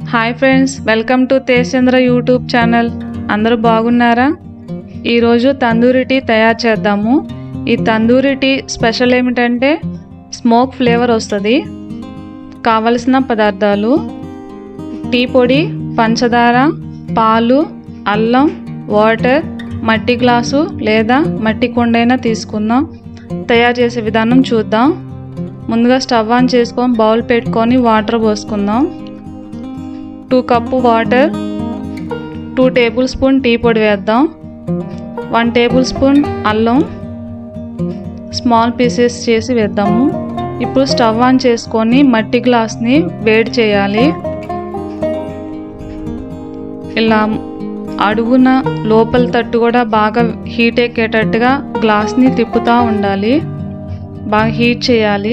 hi friends welcome to Tejachandra YouTube channel అందరూ బాగున్నారా ఈరోజు తందూరి టీ తయారు చేద్దాము ఈ తందూరి టీ స్పెషల్ ఏమిటంటే స్మోక్ ఫ్లేవర్ వస్తుంది కావలసిన పదార్థాలు టీ పొడి పంచదార పాలు అల్లం వాటర్ మట్టి గ్లాసు లేదా మట్టి కుండైనా తీసుకుందాం తయారు చేసే విధానం చూద్దాం ముందుగా స్టవ్ ఆన్ చేసుకొని బౌల్ పెట్టుకొని వాటర్ పోసుకుందాం two cup water two table spoon tea పొడి వేద్దాం వన్ టేబుల్ స్పూన్ అల్లం స్మాల్ పీసెస్ చేసి వేద్దాము ఇప్పుడు స్టవ్ ఆన్ చేసుకొని మట్టి గ్లాస్ని వేడి చేయాలి ఇలా అడుగున లోపల తట్టు కూడా బాగా హీట్ ఎక్కేటట్టుగా గ్లాస్ని తిప్పుతూ ఉండాలి బాగా హీట్ చేయాలి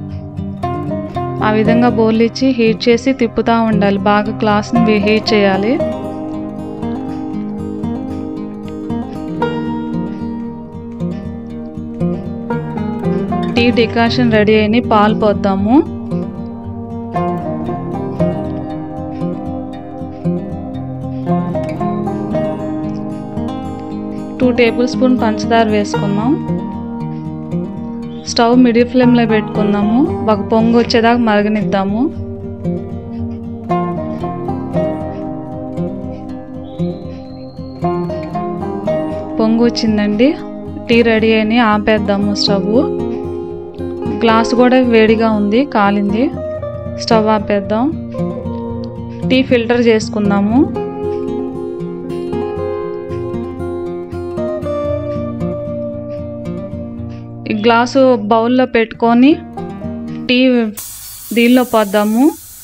ఆ విధంగా బౌల్ ఇచ్చి హీట్ చేసి తిప్పుతూ ఉండాలి బాగా గ్లాస్ని హీట్ చేయాలి టీ డికాషన్ రెడీ అయిన పాలు పోద్దాము టూ టేబుల్ స్పూన్ పంచదార వేసుకుందాం స్టవ్ మిడిల్ ఫ్లేమ్లో పెట్టుకుందాము ఒక పొంగు వచ్చేదాకా మరగనిద్దాము పొంగు వచ్చిందండి టీ రెడీ అని ఆపేద్దాము స్టవ్ గ్లాస్ కూడా వేడిగా ఉంది కాలింది స్టవ్ ఆపేద్దాం టీ ఫిల్టర్ చేసుకుందాము ఈ గ్లాసు బౌల్లో పెట్టుకొని టీ దీనిలో పోద్దాము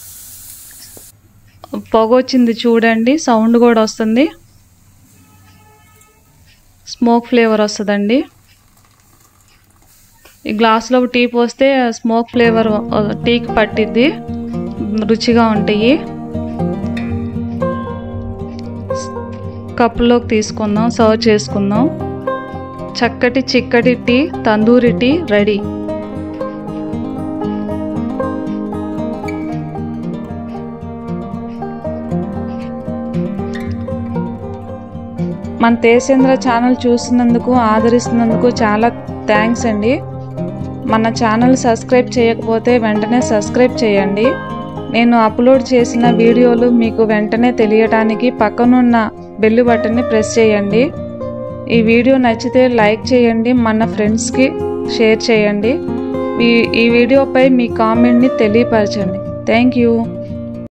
పొగ వచ్చింది చూడండి సౌండ్ కూడా వస్తుంది స్మోక్ ఫ్లేవర్ వస్తుందండి ఈ గ్లాస్లో టీ పోస్తే స్మోక్ ఫ్లేవర్ టీకి పట్టిద్ది రుచిగా ఉంటాయి కప్పులోకి తీసుకుందాం సర్వ్ చేసుకుందాం చక్కటి చిక్కటి టీ తందూరి టీ రెడీ మన తేజేంద్ర ఛానల్ చూస్తున్నందుకు ఆదరిస్తున్నందుకు చాలా థ్యాంక్స్ అండి మన ఛానల్ సబ్స్క్రైబ్ చేయకపోతే వెంటనే సబ్స్క్రైబ్ చేయండి నేను అప్లోడ్ చేసిన వీడియోలు మీకు వెంటనే తెలియటానికి పక్కనున్న బెల్ బటన్ని ప్రెస్ చేయండి ఈ వీడియో నచ్చితే లైక్ చేయండి మన ఫ్రెండ్స్కి షేర్ చేయండి ఈ ఈ వీడియోపై మీ కామెంట్ని తెలియపరచండి థ్యాంక్ యూ